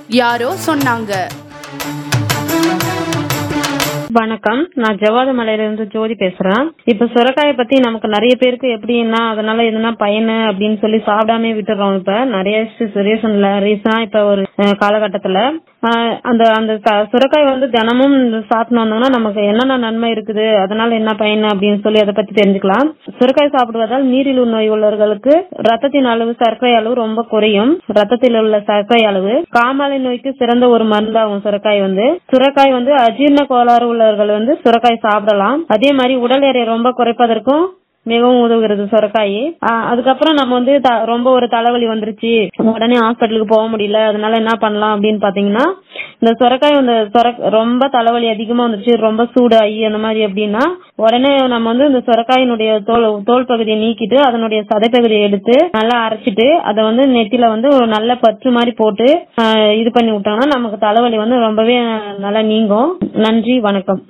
யாரோ சொன்னாங்க வணக்கம் நான் ஜவாத மலையில இருந்து ஜோதி பேசுறேன் இப்ப சுரக்காயை பத்தி நமக்கு நிறைய பேருக்கு எப்படின்னா அதனால எதுனா பயனு அப்படின்னு சொல்லி சாப்பிடாம விட்டுறோம் இப்ப நிறைய ரீசன்ல ரீசனா இப்ப ஒரு அஹ், காலகட்டத்துல அஹ், அந்த அந்த க- சுரக்காய் வந்து தினமும் சாப்பிட்டு வந்தோம்னா நமக்கு என்னென்ன நன்மை இருக்குது அதனால என்ன பயன் அப்படின்னு சொல்லி அதை பத்தி தெரிஞ்சுக்கலாம் சுரக்காய் சாப்பிடுவதால் நீரிழிவு நோய் உள்ளவர்களுக்கு ரத்தத்தின் அளவு சர்க்கரை அளவு ரொம்ப குறையும் ரத்தத்தில் உள்ள சர்க்கரை அளவு காமாலை நோய்க்கு சிறந்த ஒரு மருந்தாகும் சுரக்காய் வந்து சுரக்காய் வந்து அஜீரண கோளாறு உள்ளவர்கள் வந்து சுரக்காய் சாப்பிடலாம் அதே மாதிரி உடல் எடை ரொம்ப குறைப்பதற்கும் மிகவும் உதவுகிறது சுரக்காய் ஆஹ் அதுக்கப்புறம் நம்ம வந்து த- ரொம்ப ஒரு தலைவலி வந்துருச்சு உடனே ஹாஸ்பிட்டலுக்கு போக முடியல அதனால என்ன பண்ணலாம் அப்படின்னு பாத்தீங்கன்னா இந்த சுரக்காய் இந்த சுரக் ரொம்ப தலைவலி அதிகமா வந்துருச்சு ரொம்ப சூடாகி அந்த மாதிரி அப்படின்னா உடனே நம்ம வந்து இந்த சுரக்காயினுடைய தோல் தோல் பகுதியை நீக்கிட்டு அதனுடைய சதைப்பகுதியை எடுத்து நல்லா அரைச்சிட்டு அதை வந்து நெத்தில வந்து ஒரு நல்ல பற்று மாதிரி போட்டு ஆஹ் இது பண்ணி விட்டோம்னா நமக்கு தலைவலி வந்து ரொம்பவே நல்லா நீங்கும் நன்றி வணக்கம்